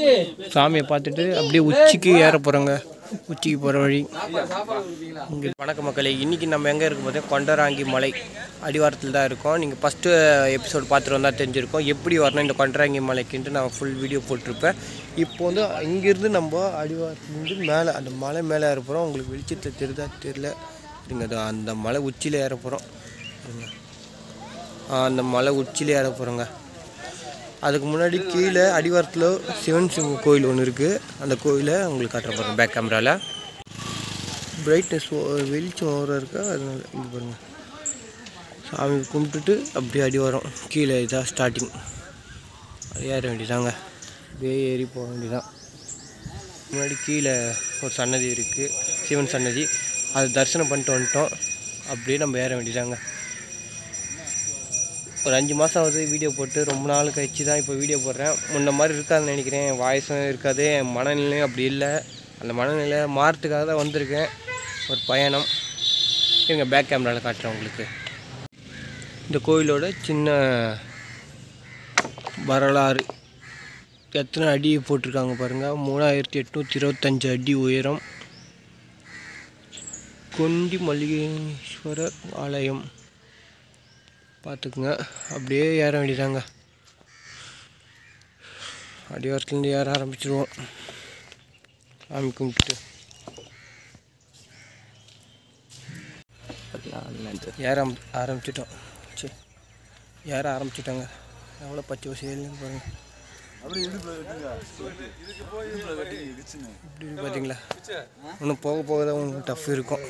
சாமியை பார்த்துட்டு அப்படியே உச்சிக்கு ஏற போகிறோங்க உச்சிக்கு போகிற வழி இங்கே வணக்க மக்களே இன்றைக்கி நம்ம எங்கே இருக்கும் போதே கொண்டராங்கி மலை அடிவாரத்தில் தான் இருக்கோம் நீங்கள் ஃபஸ்ட்டு எபிசோட் பார்த்துட்டு வந்தால் தெரிஞ்சிருக்கோம் எப்படி வரணும் இந்த கொண்டராங்கி மலைக்குன்ட்டு நான் ஃபுல் வீடியோ போட்டிருப்பேன் இப்போ வந்து இங்கேருந்து நம்ம அடிவாரத்துலேருந்து மேலே அந்த மலை மேலே ஏற போகிறோம் உங்களுக்கு வெளிச்சத்தில் தெரியுதா தெரில இருங்க அது அந்த மலை உச்சியில் ஏற போகிறோம் அந்த மலை உச்சியில் ஏற போகிறோங்க அதுக்கு முன்னாடி கீழே அடிவாரத்தில் சிவன் சிவ கோயில் ஒன்று இருக்குது அந்த கோயிலை உங்களுக்கு காட்டுற பாருங்க பேக் கேமராவில் பிரைட்னஸ் வெளிச்சம் ஓரம் இருக்கா அதனால இது பாருங்க சாமி கும்பிட்டுட்டு அப்படியே அடி வரோம் கீழே இதான் ஸ்டார்டிங் ஏற வேண்டியதாங்க அப்படியே ஏறி போக வேண்டியதான் முன்னாடி கீழே ஒரு சன்னதி இருக்குது சிவன் சன்னதி அது தரிசனம் பண்ணிட்டு வந்துட்டோம் அப்படியே நம்ம ஏற வேண்டியதாங்க ஒரு அஞ்சு மாதம் ஆகுது வீடியோ போட்டு ரொம்ப நாள் கழிச்சு தான் இப்போ வீடியோ போடுறேன் முன்ன மாதிரி இருக்காதுன்னு நினைக்கிறேன் வாய்ஸும் இருக்காது என் மனநிலையும் அப்படி இல்லை அந்த மனநிலை மாறத்துக்காக தான் வந்திருக்கேன் ஒரு பயணம் இருங்க பேக் கேமராவில் காட்டுறேன் உங்களுக்கு இந்த கோயிலோட சின்ன வரலாறு எத்தனை அடி போட்டிருக்காங்க பாருங்கள் மூணாயிரத்தி எட்நூற்றி இருபத்தஞ்சு அடி உயரம் கொண்டி மல்லிகேஸ்வரர் ஆலயம் பார்த்துக்குங்க அப்படியே ஏற வேண்டியதாங்க அடிவாரத்துலேருந்து ஏற ஆரம்பிச்சிருவோம் சாமி கும்பிட்டுட்டு ஏற ஆரம்- ஆரம்பிச்சிட்டோம் சரி ஏற ஆரம்பிச்சிட்டோங்க எவ்வளோ பச்சை வசதியில்னு பாருங்கள் இப்படி பார்த்தீங்களா இன்னும் போக போக தான் உங்களுக்கு டஃப் இருக்கும்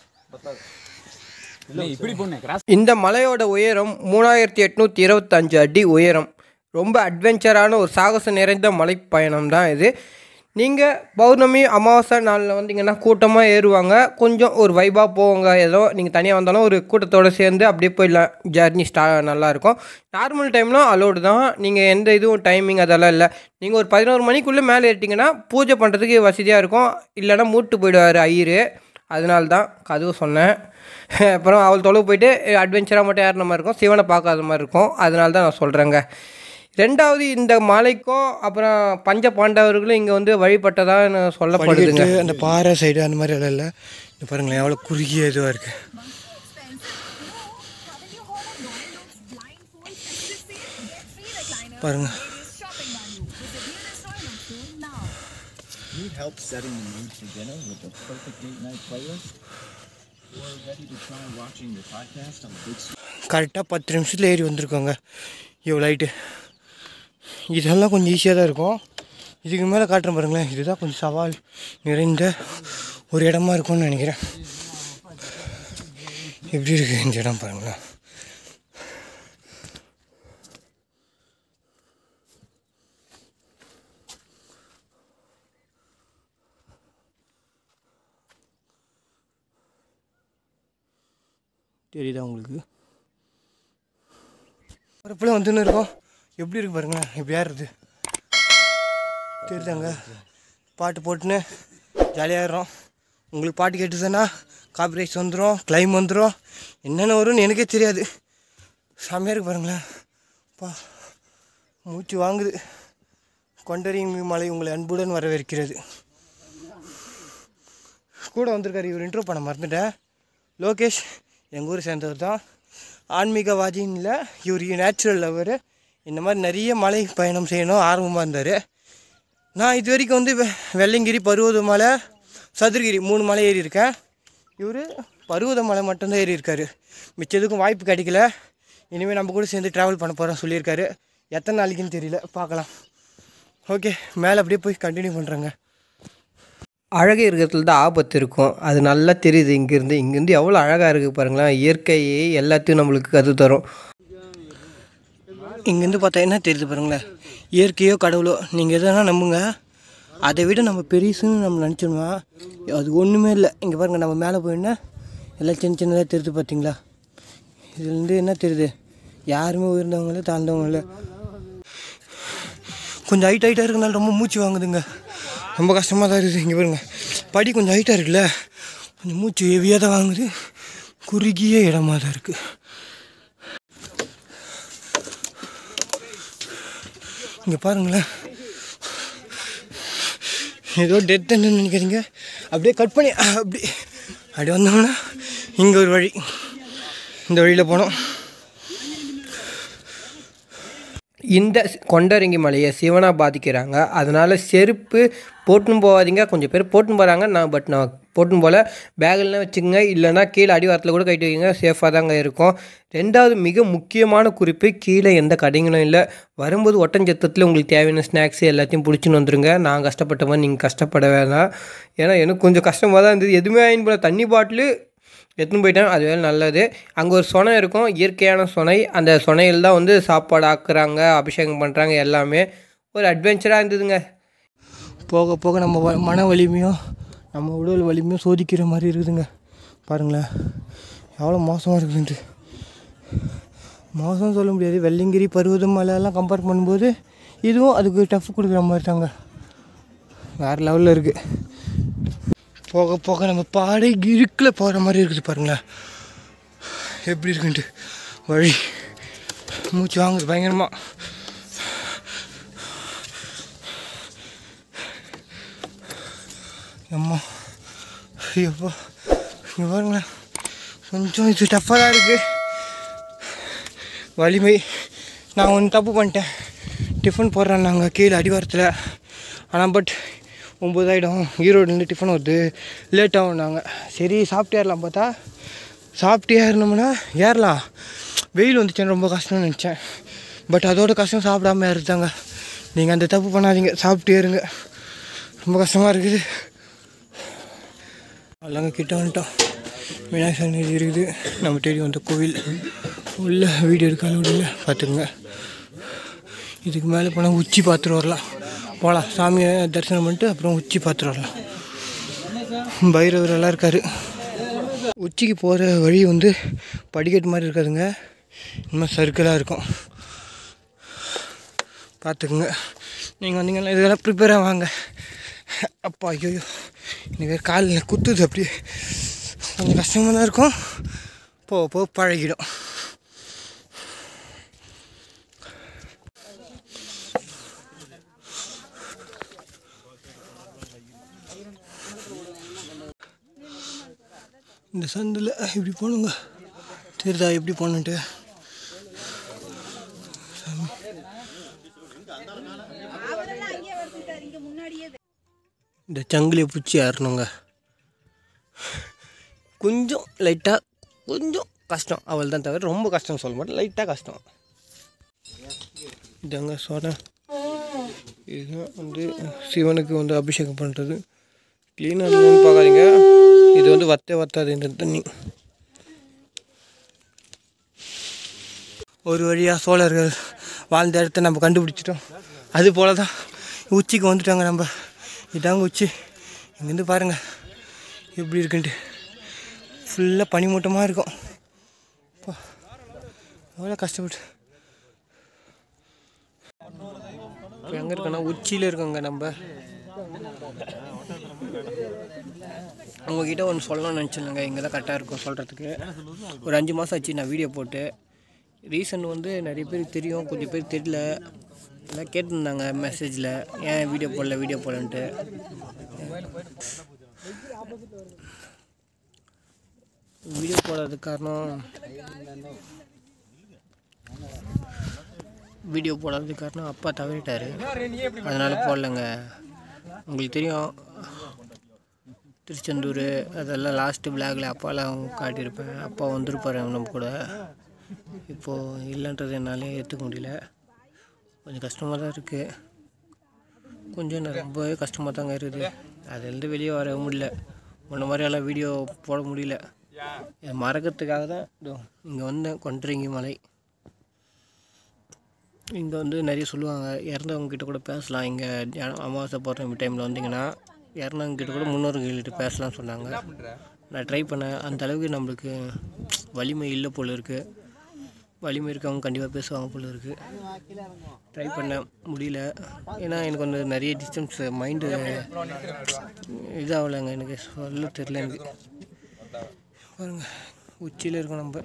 இந்த மலையோட உயரம் மூணாயிரத்தி எட்நூற்றி இருபத்தஞ்சு அடி உயரம் ரொம்ப அட்வென்ச்சரான ஒரு சாகசம் நிறைந்த மலைப்பயணம் தான் இது நீங்கள் பௌர்ணமி அமாவாசை நாளில் வந்தீங்கன்னா கூட்டமாக ஏறுவாங்க கொஞ்சம் ஒரு வைபாக போவாங்க ஏதோ நீங்கள் தனியாக வந்தாலும் ஒரு கூட்டத்தோடு சேர்ந்து அப்படியே போயிடலாம் ஜர்னி ஸ்டா நல்லாயிருக்கும் நார்மல் டைம்னா அலோடு தான் நீங்கள் எந்த இதுவும் டைமிங் அதெல்லாம் இல்லை நீங்கள் ஒரு பதினோரு மணிக்குள்ளே மேலே ஏறிட்டிங்கன்னா பூஜை பண்ணுறதுக்கு வசதியாக இருக்கும் இல்லைன்னா மூட்டு போயிடுவார் ஐயரு அதனால தான் கதவு சொன்னேன் அப்புறம் அவள் தொலைவு போயிட்டு அட்வென்ச்சராக மட்டும் ஏறின மாதிரி இருக்கும் சிவனை பார்க்காத மாதிரி இருக்கும் அதனால தான் நான் சொல்கிறேங்க ரெண்டாவது இந்த மலைக்கும் அப்புறம் பஞ்ச பாண்டவர்களும் இங்கே வந்து வழிபட்டதாக சொல்லப்படுதுங்க அந்த பாறை சைடு அந்த மாதிரி எல்லாம் இல்லை இந்த பாருங்களேன் எவ்வளோ குறுகிய இதுவாக இருக்குது பாருங்க Need help setting the mood for dinner with a perfect date night playlist? Or ready to try watching the podcast on the big screen? கரெக்டாக பத்து நிமிஷத்தில் ஏறி வந்திருக்கோங்க இவ்வளோ லைட்டு இதெல்லாம் கொஞ்சம் ஈஸியாக தான் இருக்கும் இதுக்கு மேலே காட்டுறேன் பாருங்களேன் இதுதான் கொஞ்சம் சவால் நிறைந்த ஒரு இடமா இருக்கும்னு நினைக்கிறேன் எப்படி இருக்குது இந்த இடம் பாருங்களேன் தெரியுதா உங்களுக்கு வரப்பில் வந்துன்னு இருக்கோம் எப்படி இருக்கு பாருங்களேன் இப்படி ஏறுறது தெரியுதாங்க பாட்டு போட்டுன்னு ஜாலியாக ஏறுறோம் உங்களுக்கு பாட்டு கேட்டுதுன்னா காப்பிரைட்ஸ் வந்துடும் கிளைம் வந்துடும் என்னென்ன வரும்னு எனக்கே தெரியாது செம்மையாக இருக்கு பாருங்களேன் பா மூச்சு வாங்குது கொண்டரிங்க மலை உங்களை அன்புடன் வரவேற்கிறது கூட வந்திருக்காரு இவர் இன்ட்ரோ பண்ண மறந்துட்டேன் லோகேஷ் எங்கள் ஊரை சேர்ந்தவர் தான் ஆன்மீகவாதின்னு இல்லை இவர் நேச்சுரல் லவர் இந்த மாதிரி நிறைய மலை பயணம் செய்யணும் ஆர்வமாக இருந்தார் நான் இது வரைக்கும் வந்து வெ- வெள்ளங்கிரி பருவத மலை சதுரகிரி மூணு மலை ஏறி இருக்கேன் இவர் பருவத மலை மட்டும்தான் ஏறி இருக்காரு மிச்சதுக்கும் வாய்ப்பு கிடைக்கல இனிமேல் நம்ம கூட சேர்ந்து ட்ராவல் பண்ண போகிறோம் சொல்லியிருக்காரு எத்தனை நாளைக்குன்னு தெரியல பார்க்கலாம் ஓகே மேலே அப்படியே போய் கண்டினியூ பண்ணுறேங்க அழகு இருக்கிறதுல தான் ஆபத்து இருக்கும் அது நல்லா தெரியுது இங்கேருந்து இங்கேருந்து எவ்வளோ அழகாக இருக்குது பாருங்களேன் இயற்கையே எல்லாத்தையும் நம்மளுக்கு கற்று தரும் இங்கேருந்து பார்த்தா என்ன தெரியுது பாருங்களேன் இயற்கையோ கடவுளோ நீங்கள் எதனா நம்புங்க அதை விட நம்ம பெருசுன்னு நம்ம நினச்சிடுமா அது ஒன்றுமே இல்லை இங்கே பாருங்கள் நம்ம மேலே போயின்னா எல்லாம் சின்ன சின்னதாக தெரியுது பார்த்தீங்களா இதுலேருந்து என்ன தெரியுது யாருமே உயர்ந்தவங்க இல்லை தாழ்ந்தவங்க இல்லை கொஞ்சம் ஹைட் ஹைட்டாக இருக்கனால ரொம்ப மூச்சு வாங்குதுங்க ரொம்ப கஷ்டமாக தான் இருக்குது இங்கே பாருங்க படி கொஞ்சம் ஹைட்டாக இருக்குல்ல கொஞ்சம் மூச்சு ஹெவியாக தான் வாங்குது குறுகிய இடமா தான் இருக்குது இங்கே பாருங்களேன் ஏதோ டெத் நினைக்கிறீங்க அப்படியே கட் பண்ணி அப்படி அப்படி வந்தோம்னா இங்கே ஒரு வழி இந்த வழியில் போனோம் இந்த கொண்டரங்கி மலையை சிவனாக பாதிக்கிறாங்க அதனால் செருப்பு போட்டுன்னு போகாதீங்க கொஞ்சம் பேர் போட்டுன்னு போகிறாங்க நான் பட் நான் போட்டுன்னு போகல பேக்லாம் வச்சுக்கோங்க இல்லைன்னா கீழே அடிவாரத்தில் கூட கட்டி வைங்க சேஃபாக தாங்க இருக்கும் ரெண்டாவது மிக முக்கியமான குறிப்பு கீழே எந்த கடைங்களும் இல்லை வரும்போது ஒட்டஞ்சத்தத்தில் உங்களுக்கு தேவையான ஸ்நாக்ஸ் எல்லாத்தையும் பிடிச்சின்னு வந்துருங்க நான் கஷ்டப்பட்ட மாதிரி நீங்கள் கஷ்டப்பட வேணாம் ஏன்னா எனக்கு கொஞ்சம் கஷ்டமாக தான் இருந்தது எதுவுமே ஆயின் போல தண்ணி பாட்டிலு எடுத்துன்னு போயிட்டேன் அது வேலை நல்லது அங்கே ஒரு சொனை இருக்கும் இயற்கையான சொனை அந்த சொனையில் தான் வந்து சாப்பாடு ஆக்குறாங்க அபிஷேகம் பண்ணுறாங்க எல்லாமே ஒரு அட்வென்ச்சராக இருந்ததுங்க போக போக நம்ம வ- மன வலிமையும் நம்ம உடல் வலிமையும் சோதிக்கிற மாதிரி இருக்குதுங்க பாருங்களேன் எவ்வளோ மோசமாக இருக்குதுன்ட்டு மோசம் சொல்ல முடியாது வெள்ளங்கிரி பருவதம் மலையெல்லாம் கம்பேர் பண்ணும்போது இதுவும் அதுக்கு டஃப் கொடுக்குற மாதிரி தாங்க வேறு லெவலில் இருக்குது போக போக நம்ம பாடை இருக்கில் போகிற மாதிரி இருக்குது பாருங்களேன் எப்படி இருக்குன்ட்டு வழி மூச்சு வாங்குது பயங்கரமாக அம்மா ஐயோப்பா இங்கே பாருங்களேன் கொஞ்சம் இது டஃப்பாக தான் இருக்குது வலிமை நான் ஒன்று தப்பு பண்ணிட்டேன் டிஃபன் போடுறேன் நாங்கள் கீழே அடிவாரத்தில் ஆனால் பட் ஒம்பது ஆகிடும் ஈரோடுலேருந்து டிஃபன் வருது லேட் ஆகும் நாங்கள் சரி சாப்பிட்டு ஏறலாம் பார்த்தா சாப்பிட்டு ஏறினோம்னா ஏறலாம் வெயில் வந்துச்சுன்னு ரொம்ப கஷ்டம்னு நினச்சேன் பட் அதோட கஷ்டம் சாப்பிடாம ஏறுதாங்க நீங்கள் அந்த தப்பு பண்ணாதீங்க சாப்பிட்டு ஏறுங்க ரொம்ப கஷ்டமாக இருக்குது எல்லாங்க கிட்ட வந்துட்டோம் விநாயகர் சன்னதி இருக்குது நம்ம தேடி வந்த கோவில் உள்ள வீடியோ இருக்காது விடுங்க பார்த்துக்குங்க இதுக்கு மேலே போனால் உச்சி பார்த்துட்டு வரலாம் போகலாம் சாமியை தரிசனம் பண்ணிட்டு அப்புறம் உச்சி பார்த்துட்டு வரலாம் பைரவர் எல்லாம் இருக்கார் உச்சிக்கு போகிற வழி வந்து படிக்கட்டு மாதிரி இருக்காதுங்க இன்னும் சர்க்கிளாக இருக்கும் பார்த்துக்குங்க நீங்கள் வந்தீங்கன்னா இதெல்லாம் ப்ரிப்பேராக வாங்க அப்பா ஐயோ எனக்கு காலில் குத்துது அப்படியே கொஞ்சம் கஷ்டமாக தான் இருக்கும் போக போக பழகிடும் இந்த சந்தில் இப்படி போகணுங்க தெரியுதா எப்படி போகணுன்ட்டு இந்த சங்கிலியை பிடிச்சி ஏறணுங்க கொஞ்சம் லைட்டாக கொஞ்சம் கஷ்டம் அவள் தான் தவிர ரொம்ப கஷ்டம் சொல்ல மாட்டேன் லைட்டாக கஷ்டம் இதாங்க சொன்ன இதுதான் வந்து சிவனுக்கு வந்து அபிஷேகம் பண்ணுறது க்ளீனாக இல்லைன்னு பார்க்காதீங்க இது வந்து வத்தே வத்தாது இந்த தண்ணி ஒரு வழியாக சோழர்கள் வாழ்ந்த இடத்த நம்ம கண்டுபிடிச்சிட்டோம் அது போல தான் உச்சிக்கு வந்துட்டாங்க நம்ம இதாங்க உச்சி இங்கேருந்து பாருங்கள் எப்படி இருக்குன்ட்டு ஃபுல்லாக பனிமூட்டமாக இருக்கும் அப்பா, எவ்வளோ கஷ்டப்பட்டு இப்போ எங்கே இருக்கோன்னா உச்சியில் இருக்கோங்க நம்ம உங்ககிட்ட ஒன்று சொல்லணும்னு நினச்சிருந்தேங்க இங்கே தான் கரெக்டாக இருக்கும் சொல்கிறதுக்கு ஒரு அஞ்சு மாதம் ஆச்சு நான் வீடியோ போட்டு ரீசன் வந்து நிறைய பேருக்கு தெரியும் கொஞ்சம் பேர் தெரியல எல்லாம் கேட்டிருந்தாங்க மெசேஜில் ஏன் வீடியோ போடல வீடியோ போடலன்ட்டு வீடியோ போடாததுக்கு காரணம் வீடியோ போடாததுக்கு காரணம் அப்பா தவறிட்டார் அதனால் போடலங்க உங்களுக்கு தெரியும் திருச்செந்தூர் அதெல்லாம் லாஸ்ட்டு பிளாகில் அப்பாலாம் காட்டியிருப்பேன் அப்பா வந்திருப்பாரு நம்ம கூட இப்போது இல்லைன்றது என்னாலே ஏற்றுக்க முடியல கொஞ்சம் கஷ்டமாக தான் இருக்குது கொஞ்சம் நான் ரொம்பவே கஷ்டமாக தாங்க இருக்குது அதுலேருந்து வெளியே வர முடியல முன்ன மாதிரி எல்லாம் வீடியோ போட முடியல இதை மறக்கிறதுக்காக தான் இதோ இங்கே வந்தேன் கொண்டரிங்கி மலை இங்கே வந்து நிறைய சொல்லுவாங்க இறந்தவங்க கிட்ட கூட பேசலாம் இங்கே அமாவாசை பௌர்ணமி டைமில் வந்தீங்கன்னா இறந்தவங்க கிட்ட கூட முன்னோர்கள்கிட்ட பேசலாம்னு சொன்னாங்க நான் ட்ரை பண்ணேன் அந்த அளவுக்கு நம்மளுக்கு வலிமை இல்லை போல இருக்குது வலிமை இருக்கவங்க கண்டிப்பாக பேசுவாங்க போல இருக்குது ட்ரை பண்ணேன் முடியல ஏன்னா எனக்கு வந்து நிறைய டிஸ்டன்ஸ் மைண்டு இதாகலைங்க எனக்கு சொல்ல தெரில எனக்கு பாருங்க உச்சியில் இருக்கோம் நம்ம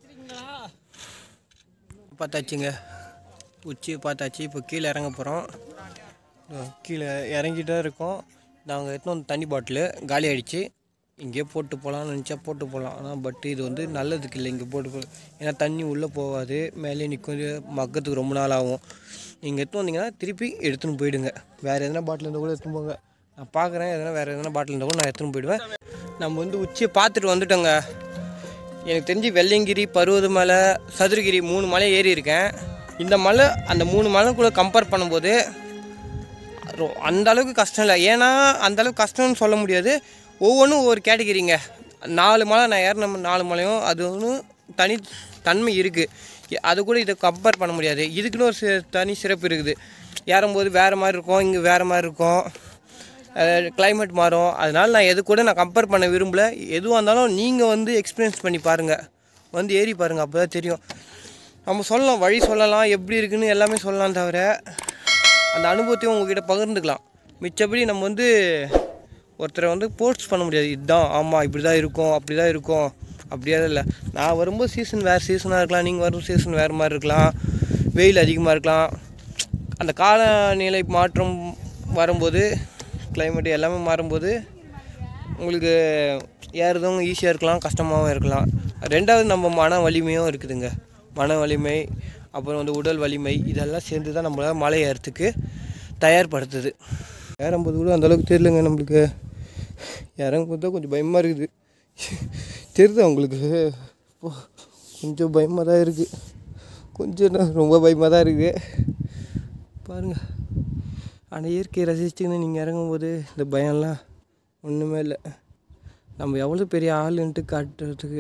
பார்த்தாச்சுங்க உச்சியை பார்த்தாச்சு இப்போ கீழே இறங்க போகிறோம் கீழே இறங்கிட்டு தான் இருக்கோம் நாங்கள் எடுத்துன்னு வந்த தண்ணி பாட்டிலு காலி ஆயிடுச்சு இங்கேயே போட்டு போகலாம்னு நினச்சா போட்டு போகலாம் ஆனால் பட் இது வந்து நல்லதுக்கு இல்லை இங்கே போட்டு போ ஏன்னா தண்ணி உள்ளே போகாது மேலே நிற்கும் இது மக்கத்துக்கு ரொம்ப நாள் ஆகும் நீங்கள் எடுத்துன்னு வந்தீங்கன்னா திருப்பி எடுத்துன்னு போயிடுங்க வேறு எதனா பாட்டில் இருந்தால் கூட எடுத்துன்னு போங்க நான் பார்க்குறேன் எதனா வேறு எதனா பாட்டில் இருந்தால் கூட நான் எடுத்துன்னு போயிடுவேன் நம்ம வந்து உச்சியை பார்த்துட்டு வந்துட்டோங்க எனக்கு தெரிஞ்சு வெள்ளையங்கிரி பருவதமலை சதுரகிரி மூணு மலை ஏறி இருக்கேன் இந்த மலை அந்த மூணு மலை கூட கம்பேர் பண்ணும்போது ரொ- அந்த அளவுக்கு கஷ்டம் இல்லை ஏன்னா அந்த அளவுக்கு கஷ்டம்னு சொல்ல முடியாது ஒவ்வொன்றும் ஒவ்வொரு கேட்டகிரிங்க நாலு மலை நான் ஏறின நாலு மலையும் அது ஒன்றும் தனி தன்மை இருக்குது அது கூட இதை கம்பேர் பண்ண முடியாது இதுக்குன்னு ஒரு சி- தனி சிறப்பு இருக்குது ஏறும்போது வேறு மாதிரி இருக்கும் இங்கே வேறு மாதிரி இருக்கும் கிளைமேட் மாறும் அதனால் நான் எது கூட நான் கம்பேர் பண்ண விரும்பல எதுவாக இருந்தாலும் நீங்கள் வந்து எக்ஸ்பீரியன்ஸ் பண்ணி பாருங்கள் வந்து ஏறி பாருங்கள் அப்போ தான் தெரியும் நம்ம சொல்லலாம் வழி சொல்லலாம் எப்படி இருக்குன்னு எல்லாமே சொல்லலாம் தவிர அந்த அனுபவத்தையும் உங்ககிட்ட பகிர்ந்துக்கலாம் மிச்சபடி நம்ம வந்து ஒருத்தரை வந்து போஸ்ட் பண்ண முடியாது இதுதான் ஆமாம் இப்படி தான் இருக்கும் அப்படி தான் இருக்கும் அப்படியே இல்லை நான் வரும்போது சீசன் வேறு சீசனாக இருக்கலாம் நீங்கள் வரும் சீசன் வேறு மாதிரி இருக்கலாம் வெயில் அதிகமாக இருக்கலாம் அந்த காலநிலை மாற்றம் வரும்போது climate எல்லாமே மாறும்போது உங்களுக்கு ஏறுறதும் ஈஸியாக இருக்கலாம் கஷ்டமாகவும் இருக்கலாம் ரெண்டாவது நம்ம மன வலிமையும் இருக்குதுங்க மன வலிமை அப்புறம் வந்து உடல் வலிமை இதெல்லாம் சேர்ந்து தான் நம்மள மலை ஏறத்துக்கு தயார்படுத்துது ஏறும்போது கூட அந்தளவுக்கு தெரியலங்க நம்மளுக்கு இறங்கும்போது தான் கொஞ்சம் பயமாக இருக்குது தெரியுதா உங்களுக்கு இப்போ கொஞ்சம் பயமாக தான் இருக்குது கொஞ்சம் என்ன, ரொம்ப பயமாக தான் இருக்குது பாருங்கள் ஆனால் இயற்கையை ரசிச்சுன்னு நீங்கள் இறங்கும்போது இந்த பயம்லாம் ஒன்றுமே இல்லை நம்ம எவ்வளோ பெரிய ஆளுன்ட்டு காட்டுறதுக்கு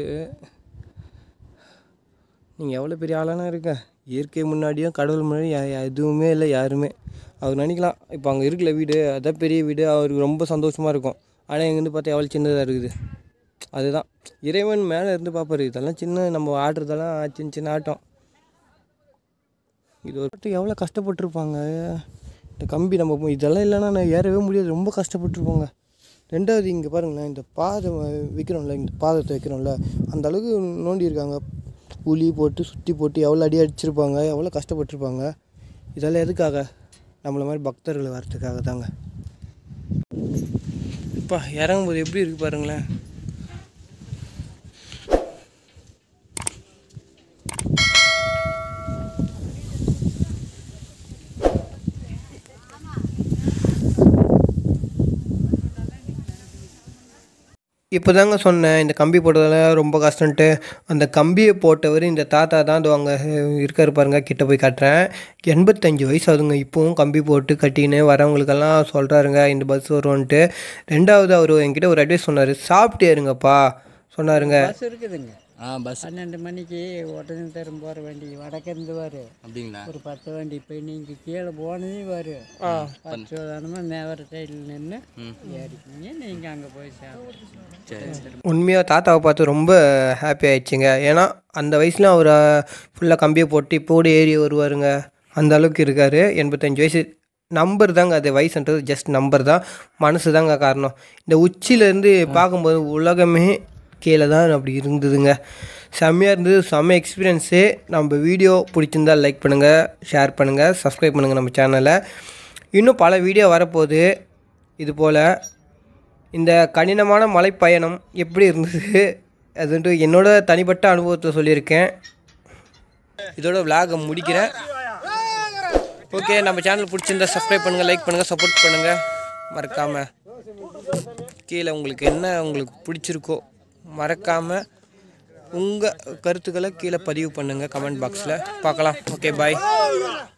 நீங்கள் எவ்வளோ பெரிய ஆளானா இருக்க இயற்கை முன்னாடியும் கடவுள் முன்னாடி யா- யா- எதுவுமே இல்லை யாருமே அவர் நினைக்கலாம் இப்போ அங்கே இருக்குல்ல வீடு அதான் பெரிய வீடு அவருக்கு ரொம்ப சந்தோஷமாக இருக்கும் ஆனால் இங்கேருந்து பார்த்தா எவ்வளோ சின்னதாக இருக்குது அதுதான் இறைவன் மேலே இருந்து பார்ப்பாரு இதெல்லாம் சின்ன நம்ம ஆடுறதெல்லாம் சின்ன சின்ன ஆட்டம் இது ஒரு வாட்டி எவ்வளோ கஷ்டப்பட்டிருப்பாங்க இந்த கம்பி நம்ம போ- இதெல்லாம் இல்லைன்னா நான் ஏறவே முடியாது ரொம்ப கஷ்டப்பட்டிருப்போங்க ரெண்டாவது இங்கே பாருங்களேன் இந்த பாதை வ- வைக்கிறோம்ல இந்த பாதத்தை வைக்கிறோம்ல அந்த அளவுக்கு நோண்டி இருக்காங்க உளி போட்டு சுற்றி போட்டு எவ்வளோ அடி அடிச்சிருப்பாங்க எவ்வளோ கஷ்டப்பட்டிருப்பாங்க இதெல்லாம் எதுக்காக நம்மள மாதிரி பக்தர்கள் வரத்துக்காக தாங்க இப்போ இறங்கும்போது எப்படி இருக்கு பாருங்களேன் இப்போ தாங்க சொன்னேன் இந்த கம்பி போட்டதெல்லாம் ரொம்ப கஷ்டன்ட்டு அந்த கம்பியை போட்டவர் இந்த தாத்தா தான் அது அங்கே இருக்காரு பாருங்க கிட்ட போய் காட்டுறேன் எண்பத்தஞ்சு வயசு ஆகுதுங்க இப்போவும் கம்பி போட்டு கட்டின்னு வரவங்களுக்கெல்லாம் சொல்கிறாருங்க இந்த பஸ் வரும்ன்ட்டு ரெண்டாவது அவர் என்கிட்ட ஒரு அட்வைஸ் சொன்னார் சாப்பிட்டு ஏறுங்கப்பா சொன்னாருங்க பஸ் இருக்குதுங்க ஆ பஸ் பன்னெண்டு மணிக்கு உடனே தரும் போகிற வண்டி வடக்கிருந்து வரும் அப்படிங்களா ஒரு பத்து வண்டி இப்போ நீங்கள் கீழே போனதே வரும் பத்து சாதாரணமாக மேவர சைடில் நின்று ஏறிக்கிங்க நீங்கள் அங்கே போய் சாப்பிட்டு உண்மையாக தாத்தாவை பார்த்து ரொம்ப ஹாப்பி ஆயிடுச்சுங்க ஏன்னா அந்த வயசுல அவர் ஃபுல்லாக கம்பியை போட்டு இப்போ கூட ஏறி வருவாருங்க அந்த அளவுக்கு இருக்கார் எண்பத்தஞ்சு வயசு நம்பர் தாங்க அது வயசுன்றது ஜஸ்ட் நம்பர் தான் மனசு தாங்க காரணம் இந்த உச்சியிலேருந்து பார்க்கும்போது உலகமே கீழே தான் அப்படி இருந்ததுங்க செம்மையாக இருந்தது செம்ம எக்ஸ்பீரியன்ஸு நம்ம வீடியோ பிடிச்சிருந்தா லைக் பண்ணுங்கள் ஷேர் பண்ணுங்கள் சப்ஸ்கிரைப் பண்ணுங்கள் நம்ம சேனலை இன்னும் பல வீடியோ வரப்போகுது இது போல் இந்த கடினமான மலைப்பயணம் எப்படி இருந்தது அதுன்ட்டு என்னோட தனிப்பட்ட அனுபவத்தை சொல்லியிருக்கேன் இதோட விலாகை முடிக்கிறேன் ஓகே நம்ம சேனல் பிடிச்சிருந்தா சப்ஸ்கிரைப் பண்ணுங்கள் லைக் பண்ணுங்கள் சப்போர்ட் பண்ணுங்கள் மறக்காமல் கீழே உங்களுக்கு என்ன உங்களுக்கு பிடிச்சிருக்கோ மறக்காமல் உங்கள் கருத்துக்களை கீழே பதிவு பண்ணுங்கள் கமெண்ட் பாக்ஸில் பார்க்கலாம் ஓகே பாய்